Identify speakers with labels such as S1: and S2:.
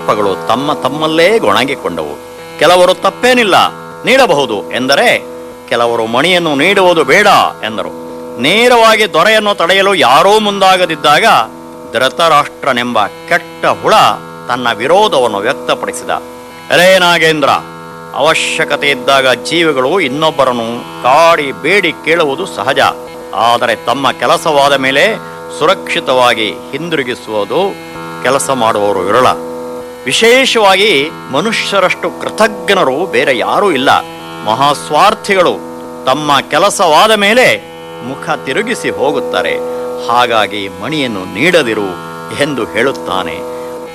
S1: ಸರ್ಪಗಳು ತಮ್ಮ ತಮ್ಮಲ್ಲೇ ಗೊಣಗಿಕೊಂಡವು ಕೆಲವರು ತಪ್ಪೇನಿಲ್ಲ ನೀಡಬಹುದು ಎಂದರೆ ಕೆಲವರು ಮಣಿಯನ್ನು ನೀಡುವುದು ಬೇಡ ಎಂದರು ನೇರವಾಗಿ ದೊರೆಯನ್ನು ತಡೆಯಲು ಯಾರೂ ಮುಂದಾಗದಿದ್ದಾಗ ಧೃತರಾಷ್ಟ್ರನೆಂಬ ಕೆಟ್ಟ ಹುಳ ತನ್ನ ವಿರೋಧವನ್ನು ವ್ಯಕ್ತಪಡಿಸಿದ ಎಲೇ ನಾಗೇಂದ್ರ ಅವಶ್ಯಕತೆ ಇದ್ದಾಗ ಜೀವಿಗಳು ಇನ್ನೊಬ್ಬರನ್ನು ಕಾಡಿ ಬೇಡಿ ಕೇಳುವುದು ಸಹಜ ಆದರೆ ತಮ್ಮ ಕೆಲಸವಾದ ಮೇಲೆ ಸುರಕ್ಷಿತವಾಗಿ ಹಿಂದಿರುಗಿಸುವುದು ಕೆಲಸ ಮಾಡುವವರು ವಿರಳ ವಿಶೇಷವಾಗಿ ಮನುಷ್ಯರಷ್ಟು ಕೃತಜ್ಞರು ಬೇರೆ ಯಾರೂ ಇಲ್ಲ ಮಹಾಸ್ವಾರ್ಥಿಗಳು ತಮ್ಮ ಕೆಲಸವಾದ ಮೇಲೆ ಮುಖ ತಿರುಗಿಸಿ ಹೋಗುತ್ತಾರೆ ಹಾಗಾಗಿ ಮಣಿಯನ್ನು ನೀಡದಿರು ಎಂದು ಹೇಳುತ್ತಾನೆ